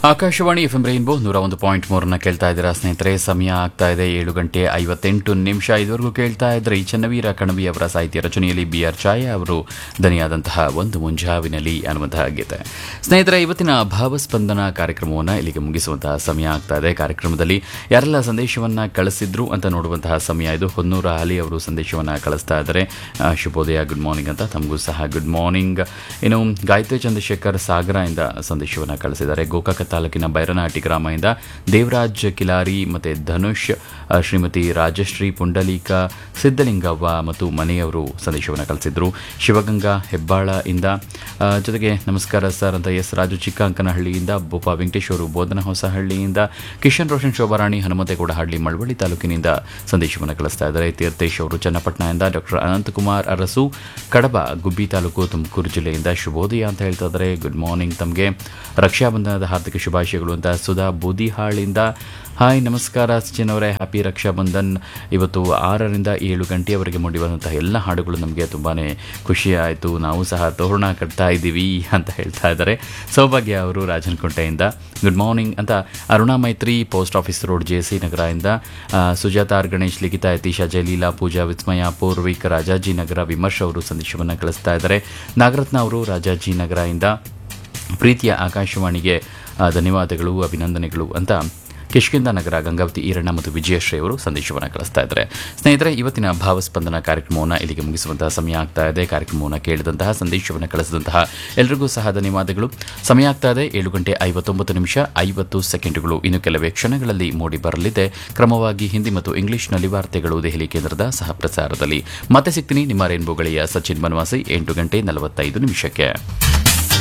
Akashvani F M rainbow ನೂರ ಒಂದು point ಮೂರನ್ನ ಕೇಳ್ತಾ ಇದ್ದೀರಾ ಸ್ನೇಹಿತರೆ ಸಮಯ ಆಗ್ತಾ ಇದೆ ಏಳು ಗಂಟೆ ಐವತ್ತೆಂಟು ನಿಮಿಷ ಇದುವರೆಗೂ ಕೇಳ್ತಾ ಇದ್ರೆ ಈ ಚನ್ನವೀರ ಕಣವಿ ಅವರ ಸಾಹಿತ್ಯ ರಚನೆಯಲ್ಲಿ ಬಿ ಆರ್ ಛಾಯಾ ಅವರು ದನಿಯಾದಂತಹ ಒಂದು ಮುಂಜಾವಿನಲ್ಲಿ ಅನ್ನುವಂತಹ ಗೀತೆ ಸ್ನೇಹಿತರೆ ಇವತ್ತಿನ ಭಾವಸ್ಪಂದನ ಕಾರ್ಯಕ್ರಮವನ್ನು ಇಲ್ಲಿಗೆ ಮುಗಿಸುವಂತಹ ಸಮಯ ಆಗ್ತಾ ಇದೆ ಕಾರ್ಯಕ್ರಮದಲ್ಲಿ ಯಾರೆಲ್ಲ ಸಂದೇಶವನ್ನ ಕಳಿಸಿದ್ರು ಅಂತ ನೋಡುವಂತಹ ಸಮಯ ಇದು ಹೊನ್ನೂರ ಅಲಿ ಅವರು ಸಂದೇಶವನ್ನ ಕಳಿಸ್ತಾ ಇದ್ದಾರೆ ಆ, ಶುಭೋದಯ ಗುಡ್ ಮಾರ್ನಿಂಗ್ ಅಂತ ತಮಗೂ ಸಹ ಗುಡ್ ಮಾರ್ನಿಂಗ್ ಇನ್ನು ಗಾಯತ್ರಿ ಚಂದ್ರಶೇಖರ್ ಸಾಗರ ಇಂದ ಸಂದೇಶವನ್ನು ಕಳಿಸಿದ್ದಾರೆ ಗೋಕಾಕ ತಾಲೂಕಿನ ಬೈರನಹಟ್ಟಿ ಗ್ರಾಮದಿಂದ ದೇವರಾಜ್ ಕಿಲಾರಿ ಮತ್ತು ಧನುಷ್ ಆ, ಶ್ರೀಮತಿ ರಾಜಶ್ರೀ ಪುಂಡಲೀಕ ಸಿದ್ದಲಿಂಗವ್ವ ಮತ್ತು ಮನೆಯವರು ಸಂದೇಶವನ್ನು ಕಳಿಸಿದ್ರು ಶಿವಗಂಗಾ ಹೆಬ್ಬಾಳ ಇಂದ ಆ, ಜೊತೆಗೆ ನಮಸ್ಕಾರ ಸರ್ ಅಂತ ಎಸ್ ರಾಜು ಚಿಕ್ಕಂಕನಹಳ್ಳಿಯಿಂದ ಬೋಪ ವೆಂಕಟೇಶ್ ಅವರು ಬೋಧನ ಹೊಸಹಳ್ಳಿಯಿಂದ ಕಿಶನ್ ರೋಷನ್ ಶೋಭಾರಾಣಿ ಹನುಮಂತೇಗೌಡ ಹಳ್ಳಿ ಮಳವಳ್ಳಿ ತಾಲೂಕಿನಿಂದ ಸಂದೇಶವನ್ನು ಕಳಿಸ್ತಾ ಇದ್ದಾರೆ ತೀರ್ಥೇಶ್ ಅವರು ಚನ್ನಪಟ್ಟಣದಿಂದ ಡಾಕ್ಟರ್ ಅನಂತಕುಮಾರ್ ಅರಸು ಕಡಬ ಗುಬ್ಬಿ ತಾಲೂಕು ತುಮಕೂರು ಜಿಲ್ಲೆಯಿಂದ ಶುಭೋದಯ ಅಂತ ಹೇಳ್ತಾ ಇದ್ದಾರೆ ಗುಡ್ ಮಾರ್ನಿಂಗ್ ತಮಗೆ ರಕ್ಷಾಬಂಧನದ ಹಾರ್ದಿಕ ಶುಭಾಶಯಗಳು ಅಂತ ಸುಧಾ ಬೂದಿಹಾಳಿಂದ ಹಾಯ್ ನಮಸ್ಕಾರ ಸಚಿನ್ ಅವರೇ ಹ್ಯಾಪಿ ರಕ್ಷಾಬಂಧನ್ ಇವತ್ತು ಆರರಿಂದ ಏಳು ಗಂಟೆಯವರೆಗೆ ಮೂಡಿ ಬಂದಂತಹ ಎಲ್ಲ ಹಾಡುಗಳು ನಮಗೆ ತುಂಬಾ ಖುಷಿ ಆಯಿತು ನಾವು ಸಹ ತೋರಣ ಕಟ್ತಾ ಇದ್ದೀವಿ ಅಂತ ಹೇಳ್ತಾ ಇದ್ದಾರೆ ಸೌಭಾಗ್ಯ ಅವರು ರಾಜನಕುಂಟೆಯಿಂದ ಗುಡ್ ಮಾರ್ನಿಂಗ್ ಅಂತ Aruna Maitri post office road J C ನಗರದಿಂದ ಆ, ಸುಜಾತ ಆರ್ ಗಣೇಶ್ ಲಿಖಿತಾ ಯತೀಶ ಜಯಲೀಲಾ ಪೂಜಾ ವಿಸ್ಮಯ ಪೂರ್ವಿಕ್ ರಾಜಾಜಿನಗರ ವಿಮರ್ಶ್ ಅವರು ಸಂದೇಶವನ್ನು ಕಳಿಸ್ತಾ ಇದ್ದಾರೆ ನಾಗರತ್ನ ಅವರು ರಾಜಾಜಿನಗರದಿಂದ ಪ್ರೀತಿಯ ಆಕಾಶವಾಣಿಗೆ ಆ, ಧನ್ಯವಾದಗಳು ಅಭಿನಂದನೆಗಳು ಅಂತ ಕಿಷ್ಕಿಂದ ನಗರ ಗಂಗಾವತಿ ಈರಣ್ಣ ಮತ್ತು ವಿಜಯಶ್ರೀ ಅವರು ಸಂದೇಶವನ್ನು ಕಳಿಸ್ತಾ ಇದ್ದಾರೆ ಸ್ನೇಹಿತರೆ ಇವತ್ತಿನ ಭಾವಸ್ಪಂದನ ಕಾರ್ಯಕ್ರಮವನ್ನು ಇಲ್ಲಿಗೆ ಮುಗಿಸುವಂತಹ ಸಮಯ ಆಗ್ತಾ ಇದೆ ಕಾರ್ಯಕ್ರಮವನ್ನು ಕೇಳಿದಂತಹ ಸಂದೇಶವನ್ನು ಕಳಿಸಿದಂತಹ ಎಲ್ರಿಗೂ ಸಹ ಧನ್ಯವಾದಗಳು ಸಮಯ ಆಗ್ತಾ ಇದೆ ಏಳು ಗಂಟೆ ಐವತ್ತೊಂಬತ್ತು ನಿಮಿಷ ಐವತ್ತು ಸೆಕೆಂಡುಗಳು ಇನ್ನು ಕೆಲವೇ ಕ್ಷಣಗಳಲ್ಲಿ ಮೂಡಿ ಬರಲಿದೆ ಕ್ರಮವಾಗಿ ಹಿಂದಿ ಮತ್ತು ಇಂಗ್ಲಿಷ್ನಲ್ಲಿ ವಾರ್ತೆಗಳು ದೆಹಲಿ ಕೇಂದ್ರದ ಸಹ ಪ್ರಸಾರದಲ್ಲಿ ಮತ್ತೆ ಸಿಗ್ತೀನಿ ನಿಮ್ಮ ರೇನ್ಬೋ ಗೆಳೆಯ ಸಚಿನ್ ಬನವಾಸಿ ಎಂಟು ಗಂಟೆ ನಲವತ್ತೈದು ನಿಮಿಷಕ್ಕೆ